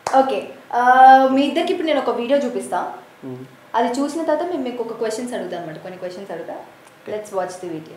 okay మీ ఇద్దరికి ఇప్పుడు నేను ఒక వీడియో చూపిస్తా అది చూసిన తర్వాత మేము మీకు ఒక క్వశ్చన్స్ అడుగుతాం అనమాట కొన్ని క్వశ్చన్స్ అడుగుతా let's watch the video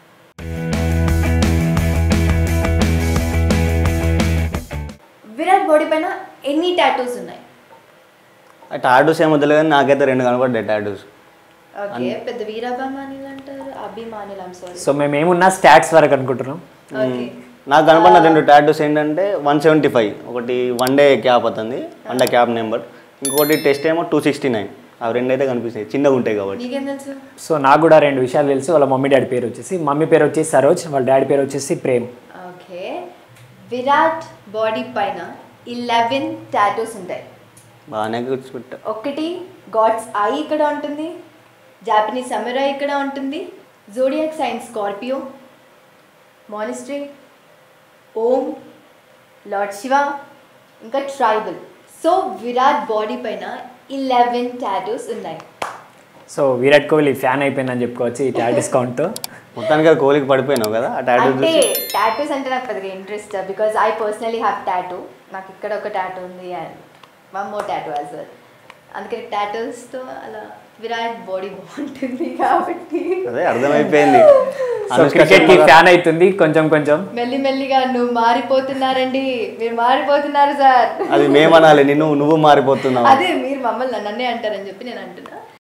Virat body పైన ఎన్ని టాటూస్ ఉన్నాయి టాటూస్ ఏమో తెలియదు కానీ నాకైతే రెండు కనపడ్డాయి టాటూస్ ఓకే పెద్ద వీరాభిమానులు అంటారు అభిమానులు ఐమ్ సారీ సో మేము ఏమున్నా స్టాట్స్ వరకు అనుకుంటున్నాం ఓకే నాకు కనపడిన రెండు టాటూస్ ఏంటంటే వన్ సెవెంటీ ఫైవ్ ఒకటి వన్ డే క్యాప్ అవుతుంది వన్ డే క్యాప్ నెంబర్ ఇంకొకటి టెస్ట్ ఏమో టూ సిక్స్టీ నైన్ అవి రెండు అయితే కనిపిస్తాయి చిన్నగా ఉంటాయి కాబట్టి నీకేం తెలుసు సో నాకు కూడా రెండు విషయాలు తెలుసు వాళ్ళ మమ్మీ డాడీ పేరు వచ్చేసి మమ్మీ పేరు వచ్చేసి సరోజ్ వాళ్ళ డాడీ పేరు వచ్చేసి ప్రేమ్ ఓకే విరాట్ బాడీ పైన ఇలెవెన్ టాటూస్ ఉంటాయి బాగానే కూర్చుంటా ఒకటి గాడ్స్ ఐ ఇక్కడ ఉంటుంది జాపనీస్ సమరా ఇక్కడ ఉంటుంది zodiac sign Scorpio monastery Om lord Shiva ఇంకా ట్రైబల్ సో విరాట్ బాడీ పైన ఇలెవెన్ టాటూస్ ఉన్నాయి సో విరాట్ కోహ్లీ ఫ్యాన్ అయిపోయిందని చెప్పుకోవచ్చు ఈ టాటూస్ కౌంట్తో మొత్తానికి అది కోలికి పడిపోయినావు కదా ఆ టాటూ అంటే చూసి టాటూస్ అంటే నాకు పెద్దగా interest because I personally have tattoo నాకు ఇక్కడ ఒక టాటూ ఉంది and one more tattoo as well అందుకని tattoos తో అలా విరాట్ బాడీ బాగుంటుంది కాబట్టి అదే అర్థమైపోయింది సో అనుష్క క్రికెట్ కి శర్మ ఫ్యాన్ అవుతుంది కొంచెం కొంచెం మెల్లి మెల్లిగా నువ్వు మారిపోతున్నారండి మీరు మారిపోతున్నారు సార్ అది మేమనాలి నిన్ను నువ్వు మారిపోతున్నావు అదే మీరు మమ్మల్ని నన్నే అంటారని చెప్పి నేను అంటున్నా